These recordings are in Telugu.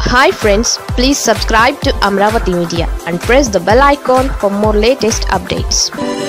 hi friends please subscribe to Amaravati media and press the bell icon for more latest updates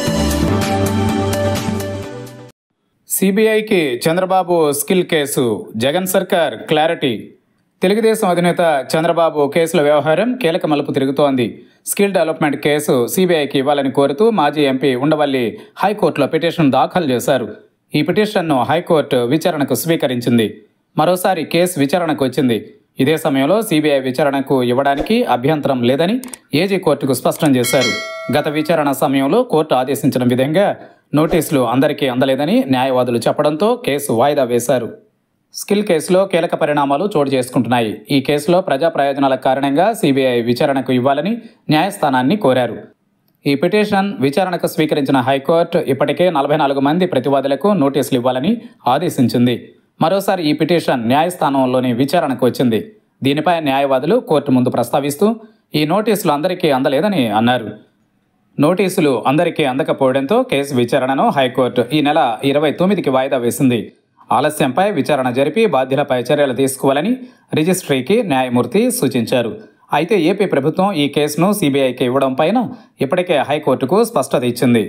సిబిఐకి చంద్రబాబు స్కిల్ కేసు జగన్ సర్కార్ క్లారిటీ తెలుగుదేశం అధినేత చంద్రబాబు కేసుల వ్యవహారం కీలక మలుపు తిరుగుతోంది స్కిల్ డెవలప్మెంట్ కేసు సిబిఐకి ఇవ్వాలని కోరుతూ మాజీ ఎంపీ ఉండవల్లి హైకోర్టులో పిటిషన్ దాఖలు చేశారు ఈ పిటిషన్ను హైకోర్టు విచారణకు స్వీకరించింది మరోసారి కేసు విచారణకు వచ్చింది ఇదే సమయంలో సిబిఐ విచారణకు ఇవ్వడానికి అభ్యంతరం లేదని ఏజీ కోర్టుకు స్పష్టం చేశారు గత విచారణ సమయంలో కోర్టు ఆదేశించిన విధంగా నోటీసులు అందరికీ అందలేదని న్యాయవాదులు చెప్పడంతో కేసు వాయిదా వేశారు స్కిల్ కేసులో కీలక పరిణామాలు చోటు చేసుకుంటున్నాయి ఈ కేసులో ప్రజా ప్రయోజనాల కారణంగా సిబిఐ విచారణకు ఇవ్వాలని న్యాయస్థానాన్ని కోరారు ఈ పిటిషన్ విచారణకు స్వీకరించిన హైకోర్టు ఇప్పటికే నలభై నాలుగు మంది ప్రతివాదులకు నోటీసులు ఇవ్వాలని ఆదేశించింది మరోసారి ఈ పిటిషన్ న్యాయస్థానంలోని విచారణకు వచ్చింది దీనిపై న్యాయవాదులు కోర్టు ముందు ప్రస్తావిస్తూ ఈ నోటీసులు అందరికీ అందలేదని అన్నారు నోటీసులు అందరికీ అందకపోవడంతో కేసు విచారణను హైకోర్టు ఈ నెల ఇరవై తొమ్మిదికి వాయిదా వేసింది ఆలస్యంపై విచారణ జరిపి బాధ్యులపై చర్యలు తీసుకోవాలని రిజిస్ట్రీకి న్యాయమూర్తి సూచించారు అయితే ఏపీ ప్రభుత్వం ఈ కేసును సిబిఐకి ఇవ్వడం పైన ఇప్పటికే హైకోర్టుకు స్పష్టత ఇచ్చింది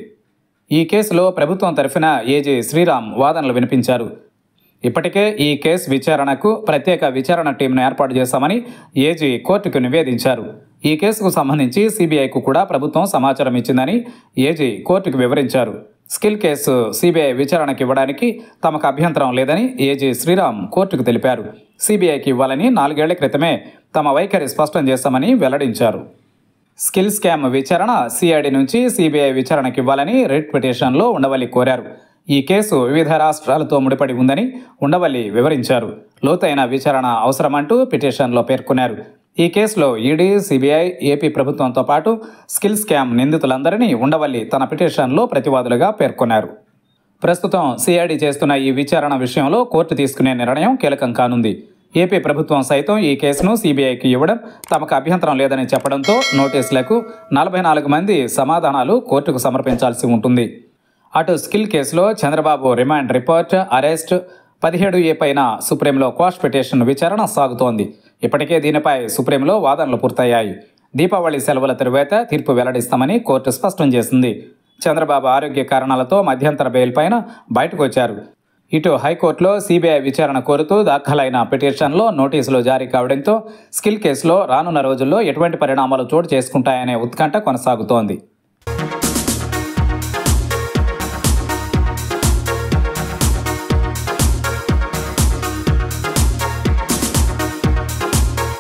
ఈ కేసులో ప్రభుత్వం తరఫున ఏజీ శ్రీరామ్ వాదనలు వినిపించారు ఇప్పటికే ఈ కేసు విచారణకు ప్రత్యేక విచారణ టీంను ఏర్పాటు చేశామని ఏజీ కోర్టుకు నివేదించారు ఈ కేసుకు సంబంధించి సిబిఐకు కూడా ప్రభుత్వం సమాచారం ఇచ్చిందని ఏజీ కోర్టుకు వివరించారు స్కిల్ కేసు సిబిఐ విచారణకు ఇవ్వడానికి తమకు అభ్యంతరం లేదని ఏజీ శ్రీరామ్ కోర్టుకు తెలిపారు సిబిఐకి ఇవ్వాలని నాలుగేళ్ల క్రితమే తమ వైఖరి స్పష్టం చేశామని వెల్లడించారు స్కిల్ స్కామ్ విచారణ సిఐడి నుంచి సిబిఐ విచారణకు ఇవ్వాలని రిట్ పిటిషన్లో ఉండవల్లి కోరారు ఈ కేసు వివిధ రాష్ట్రాలతో ముడిపడి ఉందని ఉండవల్లి వివరించారు లోతైన విచారణ అవసరమంటూ పిటిషన్లో పేర్కొన్నారు ఈ కేసులో ఈడీ సిబిఐ ఏపీ ప్రభుత్వంతో పాటు స్కిల్ స్కామ్ నిందితులందరినీ ఉండవల్లి తన పిటిషన్లో ప్రతివాదులుగా పేర్కొన్నారు ప్రస్తుతం సిఐడి చేస్తున్న ఈ విచారణ విషయంలో కోర్టు తీసుకునే నిర్ణయం కీలకం కానుంది ఏపీ ప్రభుత్వం సైతం ఈ కేసును సిబిఐకి ఇవ్వడం తమకు అభ్యంతరం లేదని చెప్పడంతో నోటీసులకు నలభై నాలుగు మంది సమాధానాలు కోర్టుకు సమర్పించాల్సి ఉంటుంది అటు స్కిల్ కేసులో చంద్రబాబు రిమాండ్ రిపోర్ట్ అరెస్ట్ పదిహేడు ఏ పైన సుప్రీంలో క్వాష్ పిటిషన్ విచారణ సాగుతోంది ఇప్పటికే దీనిపై సుప్రీంలో వాదనలు పూర్తయ్యాయి దీపావళి సెలవుల తరువాత తీర్పు వెల్లడిస్తామని కోర్టు స్పష్టం చేసింది చంద్రబాబు ఆరోగ్య కారణాలతో మధ్యంతర బెయిల్ పైన బయటకు వచ్చారు ఇటు హైకోర్టులో సిబిఐ విచారణ కోరుతూ దాఖలైన పిటిషన్లో నోటీసులు జారీ కావడంతో స్కిల్ కేసులో రానున్న రోజుల్లో ఎటువంటి పరిణామాలు చోటు చేసుకుంటాయనే ఉత్కంఠ కొనసాగుతోంది